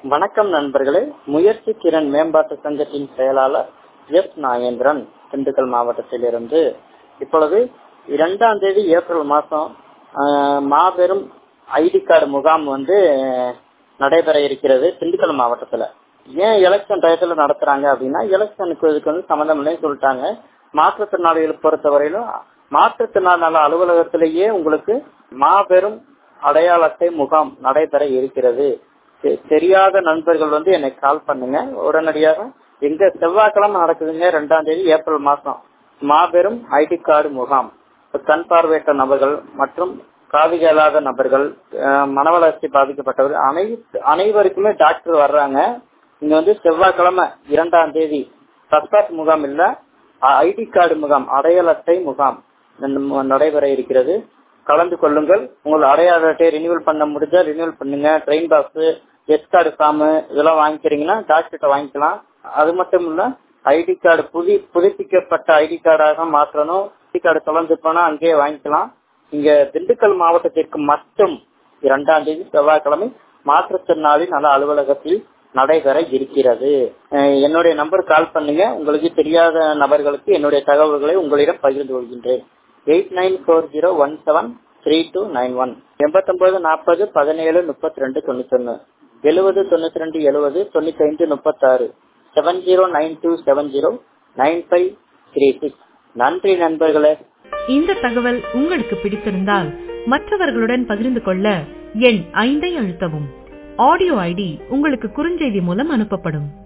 வணக்கம் நண்பர்களே முயற்சி திறன் மேம்பாட்டு சங்கத்தின் செயலாளர் எஸ் நாகேந்திரன் திண்டுக்கல் மாவட்டத்திலிருந்து இப்பொழுது இரண்டாம் தேதி ஏப்ரல் மாதம் மாபெரும் ஐடி கார்டு முகாம் வந்து நடைபெற இருக்கிறது திண்டுக்கல் மாவட்டத்துல ஏன் எலெக்ஷன் டயத்துல நடத்துறாங்க அப்படின்னா எலெக்ஷனுக்கு இதுக்கு வந்து சம்மந்தம் இல்லைன்னு சொல்லிட்டாங்க மாற்றுத்திறனாளிகளை பொறுத்தவரையிலும் மாற்றுத்திறனாளி அலுவலகத்திலேயே உங்களுக்கு மாபெரும் அடையாள அட்டை முகாம் நடைபெற இருக்கிறது தெரியாத நண்பர்கள் வந்து என்னை கால் பண்ணுங்க உடனடியாக எங்க செவ்வாய்க்கிழமை நடக்குதுங்க ரெண்டாம் தேதி ஏப்ரல் மாசம் மாபெரும் ஐடி கார்டு முகாம் கண் பார்வையற்ற நபர்கள் மற்றும் காது கேளாத நபர்கள் மன வளர்ச்சி பாதிக்கப்பட்டவர்கள் அனைத்து அனைவருக்குமே டாக்டர் வர்றாங்க இங்க வந்து செவ்வாய்க்கிழமை இரண்டாம் தேதி சஸ்பாத் முகாம் இல்ல ஐடி கார்டு முகாம் அடையாள அட்டை முகாம் நடைபெற இருக்கிறது கலந்து கொள்ளுங்கள் உங்கள் அடையாள அட்டையை ரினியூவல் பண்ண முடிஞ்சா ரினியூவல் பண்ணுங்க train pass S card form இதெல்லாம் வாங்கிக்கிறீங்கன்னா டாக்டர்கிட்ட வாங்கிக்கலாம் அது மட்டும் இல்ல ஐடி கார்டு புதி புதுப்பிக்கப்பட்ட ஐடி கார்டாக மாற்றணும் ஐடி கார்டு தொலைஞ்சு போனா அங்கேயே வாங்கிக்கலாம் இங்க திண்டுக்கல் மாவட்டத்திற்கு மட்டும் இரண்டாம் தேதி செவ்வாய்க்கிழமை மாற்றுத்திறனாளி நல அலுவலகத்தில் நடைபெற இருக்கிறது என்னுடைய நம்பர் கால் பண்ணுங்க உங்களுக்கு தெரியாத நபர்களுக்கு என்னுடைய தகவல்களை உங்களிடம் பகிர்ந்து கொள்கின்றேன் eight nine four zero one seven three two nine one எண்பத்தொன்பது நாற்பது பதினேழு முப்பத்தி ரெண்டு தொண்ணூத்தி ஒன்னு எழுபது தொண்ணூத்தி ரெண்டு எழுபது தொண்ணூத்தி ஐந்து முப்பத்தாறு seven zero nine two seven zero nine five three six நன்றி நண்பர்களே இந்த தகவல் உங்களுக்கு பிடித்திருந்தால் மற்றவர்களுடன் பகிர்ந்து கொள்ள எண் ஐந்தை அழுத்தவும் ஆடியோ ஐடி உங்களுக்கு குறுஞ்செய்தி மூலம் அனுப்பப்படும்